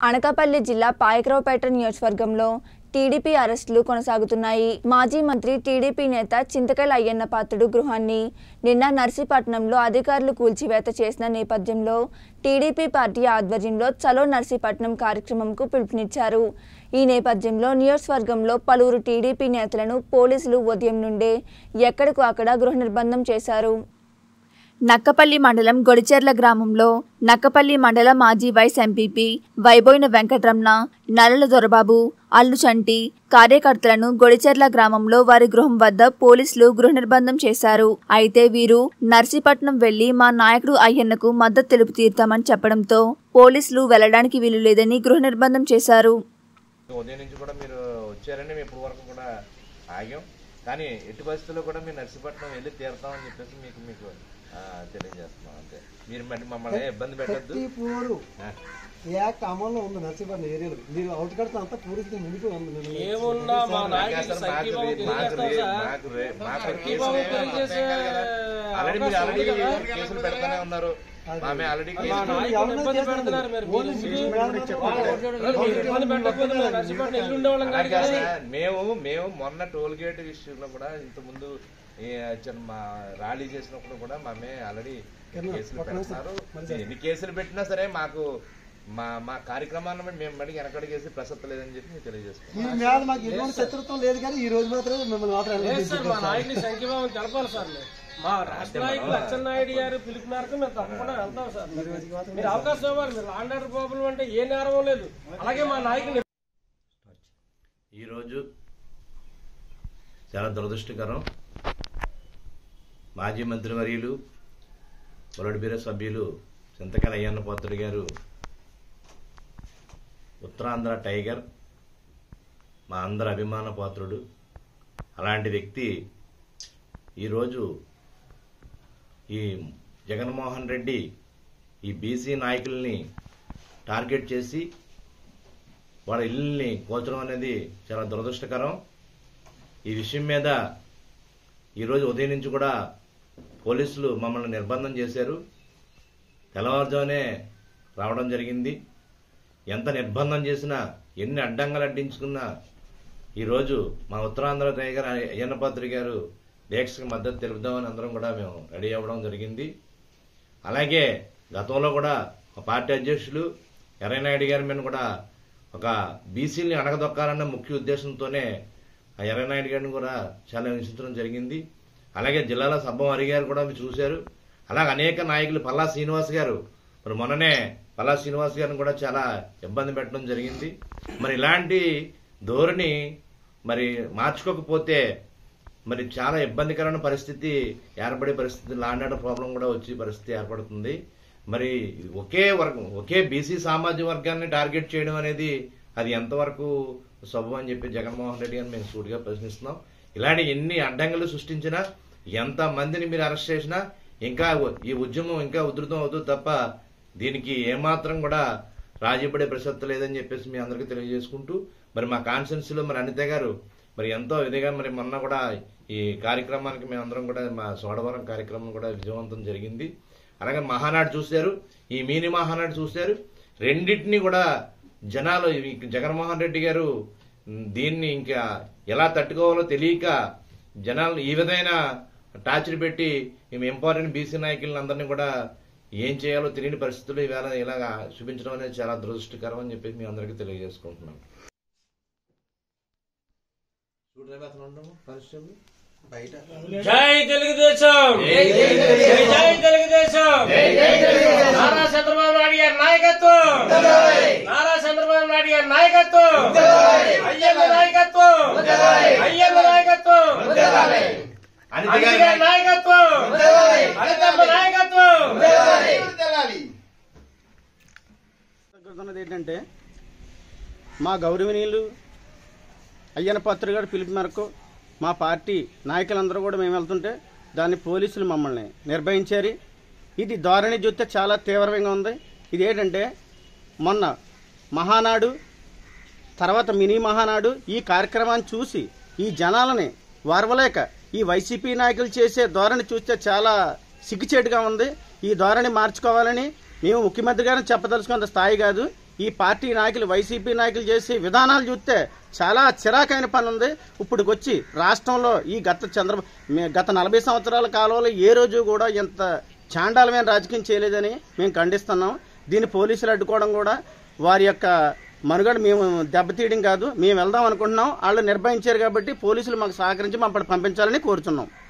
అనకాపల్లి జిల్లా పాయకరావుపేట నియోజకవర్గంలో టీడీపీ అరెస్టులు కొనసాగుతున్నాయి మాజీ మంత్రి టీడీపీ నేత చింతకల అయ్యన్న పాత్రుడు గృహాన్ని నిన్న నర్సీపట్నంలో అధికారులు కూల్చివేత చేసిన నేపథ్యంలో టీడీపీ పార్టీ ఆధ్వర్యంలో చలో నర్సీపట్నం కార్యక్రమంకు పిలుపునిచ్చారు ఈ నేపథ్యంలో నియోజకవర్గంలో పలువురు టీడీపీ నేతలను పోలీసులు ఉదయం నుండే ఎక్కడికో అక్కడ గృహ నిర్బంధం చేశారు నక్కపల్లి మండలం గొడిచెర్ల గ్రామంలో నక్కపల్లి మండల మాజీ వైస్ ఎంపీపీ వైబోయిన వెంకటరమణ నల్లల దొరబాబు అల్లు చంటి కార్యకర్తలను గొడిచెర్ల గ్రామంలో వారి గృహం వద్ద పోలీసులు గృహ నిర్బంధం చేశారు అయితే వీరు నర్సీపట్నం వెళ్లి మా నాయకుడు అయ్యన్నకు మద్దతు తెలుపు తీరుతామని చెప్పడంతో పోలీసులు వెళ్లడానికి వీలు లేదని గృహ నిర్బంధం చేశారు ఉదయం నుంచి కూడా మీరు వచ్చారని మేము ఇప్పటి వరకు కూడా ఆగాం కానీ ఎట్టి పరిస్థితుల్లో కూడా మీరు నర్సీపట్నం వెళ్ళి తీరుతామని చెప్పేసి మీకు మీకు ఆ, తెలియజేస్తున్నాం అంతే మీరు మరి మమ్మల్ని ఇబ్బంది పెట్టద్దు ప్రతి ఫ్లోరు యాక్ట్ అమల్లో ఉంది నర్సీపట్నం ఏరియాలో మీరు అవుట్ కడితే అంతా టూరిస్ట్ నిండిపోయి ఉంది నేను ఏమున్నా మా నాయకుడికి సంఖ్యభావం తెలియజేస్తాం సార్ సంఖ్యభావం తెలియజేసే ఆల్రెడీ మీరు అవకాశం ఆల్రెడీ ఉంది కదా. కేసులు పెడతానే ఉన్నారు ఆమె ఆల్రెడీ మా కేసులు నాయకుడిని ఇబ్బంది పెడుతున్నారు మీరు మీరు మీరు ఇబ్బంది పెట్టకపోతే మేము నర్సీపట్నం ఎల్లు ఉండేవాళ్ళం అలా కాదు కాదు కదా. సార్. మేము మేము మొన్న టోల్ గేట్ విషయంలో కూడా ఇంత ముందు ఈ చిన్న మా ర్యాలీ చేసినప్పుడు కూడా మామే ఆల్రెడీ కేసులు పెడుతున్నారు ఎన్ని కేసులు పెట్టినా సరే మాకు మా మా కార్యక్రమాన్ని బట్టి మేము మళ్ళీ వెనకడిగేసి ప్రసక్తి లేదని చెప్పి మేము తెలియజేస్తున్నాం మీ మీద మాకు ఎటువంటి శత్రుత్వం లేదు కానీ ఈ రోజు మాత్రమే మిమ్మల్ని మాత్రం లేదు సార్ మా నాయకుడి సంఖ్యభావం తెలపాలి సార్ మీరు. మా రాష్ట్ర నాయకులు అచ్చెన్నాయుడు గారు పిలుపు మేరకు మేము తప్పకుండా వెళ్తాం సార్ మీరు అవకాశం ఇవ్వాలి మీరు లాండ్ ఆర్డర్ ప్రాబ్లం అంటే ఏ నేరం లేదు అలాగే మా నాయకుని ఈరోజు చాలా దురదృష్టకరం మాజీ మంత్రివర్యులు బీర సభ్యులు చింతకాయల అయ్యన్న పోతుడు గారు ఉత్తరాంధ్ర టైగర్ మా అందరి అభిమాన పాత్రుడు అలాంటి వ్యక్తి ఈరోజు ఈ జగన్మోహన్ రెడ్డి ఈ బీసీ నాయకుల్ని టార్గెట్ చేసి వాళ్ళ ఇల్లుని కోల్చడం అనేది చాలా దురదృష్టకరం ఈ విషయం మీద ఈరోజు ఉదయం నుంచి కూడా పోలీసులు మమ్మల్ని నిర్బంధం చేశారు తెల్లవారుజామునే రావడం జరిగింది ఎంత నిర్బంధం చేసినా ఎన్ని అడ్డంగాలు అడ్డించుకున్నా ఈరోజు మా ఉత్తరాంధ్ర టైగర్ అయ్యన్నపాత్రి గారు డేక్స్కి మద్దతు తెలుపుదామని అందరం కూడా మేము రెడీ అవ్వడం జరిగింది అలాగే గతంలో కూడా మా పార్టీ అధ్యక్షులు ఎర్రనాయుడు గారి మీద కూడా ఒక బీసీని అణగదొక్కాలన్న ముఖ్య ఉద్దేశంతోనే ఆ ఎర్రనాయుడు గారిని కూడా చాలా హింసించడం జరిగింది అలాగే జిల్లాలో సబ్బం హరి గారు కూడా మీరు చూశారు అలాగే అనేక నాయకులు పల్లా శ్రీనివాస్ గారు మరి మొన్ననే పల్లా శ్రీనివాస్ గారిని కూడా చాలా ఇబ్బంది పెట్టడం జరిగింది మరి ఇలాంటి ధోరణి మరి మార్చుకోకపోతే మరి చాలా ఇబ్బందికరమైన పరిస్థితి ఏర్పడే పరిస్థితి లాండ్ ఆర్డర్ ప్రాబ్లం కూడా వచ్చే పరిస్థితి ఏర్పడుతుంది మరి ఒకే వర్గం ఒకే బీసీ సామాజిక వర్గాన్ని టార్గెట్ చేయడం అనేది అది ఎంతవరకు శుభం అని చెప్పి జగన్మోహన్ రెడ్డి గారిని మేము సూటిగా ప్రశ్నిస్తున్నాం ఇలాంటి ఎన్ని అడ్డంకులు సృష్టించినా ఎంత మందిని మీరు అరెస్ట్ చేసినా ఇంకా ఈ ఉద్యమం ఇంకా ఉధృతం అవుతుంది తప్ప దీనికి ఏమాత్రం కూడా రాజీపడే ప్రసక్తి లేదని చెప్పేసి మీ అందరికీ తెలియజేసుకుంటూ మరి మా కాన్ఫరెన్స్లో మరి అనిత గారు మరి ఎంతో ఇదిగా మరి మొన్న కూడా ఈ కార్యక్రమానికి మేమందరం కూడా మా సోడవరం కార్యక్రమం కూడా విజయవంతం జరిగింది అలాగే మహానాడు చూశారు ఈ మీని మహానాడు చూశారు రెండింటినీ కూడా జనాలు ఈ జగన్మోహన్ రెడ్డి గారు ఉమ్, దీన్ని ఇంకా ఎలా తట్టుకోవాలో తెలియక జనాలు ఈ విధమైన టార్చర్ పెట్టి మేము ఇంపార్టెంట్ బీసీ నాయకులను అందరినీ కూడా ఏం చేయాలో తెలియని పరిస్థితుల్లో ఈవేళ ఇలాగా చూపించడం అనేది చాలా దురదృష్టకరం అని చెప్పేసి మీ అందరికీ తెలియజేసుకుంటున్నాం చూడలేక అతను ఉండము కానిస్టేబుల్ జై తెలుగుదేశం జై తెలుగుదేశం నారా చంద్రబాబు నాయుడు గారి నాయకత్వం నారా చంద్రబాబు నాయుడు గారి నాయకత్వం అయ్యన్న నాయకత్వం అయ్యన్న నాయకత్వం అనిత అనిత గారి గారి నాయకత్వం అనితమ్మ నాయకత్వం జరుగుతున్నది ఏంటంటే మా గౌరవనీయులు అయ్యన పాత్ర గారి పిలుపు మేరకు మా పార్టీ నాయకులందరూ కూడా మేము వెళ్తుంటే దాన్ని పోలీసులు మమ్మల్ని నిర్భయించారు ఇది ధోరణి చూస్తే చాలా తీవ్రంగా ఉంది ఇది ఏంటంటే మొన్న మహానాడు తర్వాత మినీ మహానాడు ఈ కార్యక్రమాన్ని చూసి ఈ జనాలని వారవలేక ఈ వైసీపీ నాయకులు చేసే ధోరణి చూస్తే చాలా సిగ్గుచేటుగా ఉంది ఈ ధోరణి మార్చుకోవాలని మేము ముఖ్యమంత్రి గారిని చెప్పదలుచుకున్న స్థాయి కాదు ఈ పార్టీ నాయకులు వైసీపీ నాయకులు చేసే విధానాలు చూస్తే చాలా చిరాకైన పని ఉంది ఇప్పుడు వచ్చి రాష్ట్రంలో ఈ గత చంద్ర మే- గత నలభై సంవత్సరాల కాలంలో ఏ రోజు కూడా ఇంత చాండాలమైన రాజకీయం చేయలేదని మేము ఖండిస్తున్నాం దీన్ని పోలీసులు అడ్డుకోవడం కూడా వారి యొక్క మనుగడ మేము దెబ్బతీయడం కాదు మేము వెళ్దాం అనుకుంటున్నాం వాళ్ళు నిర్భయించారు కాబట్టి పోలీసులు మాకు సహకరించి మమ్మల్ని పంపించాలని కోరుతున్నాం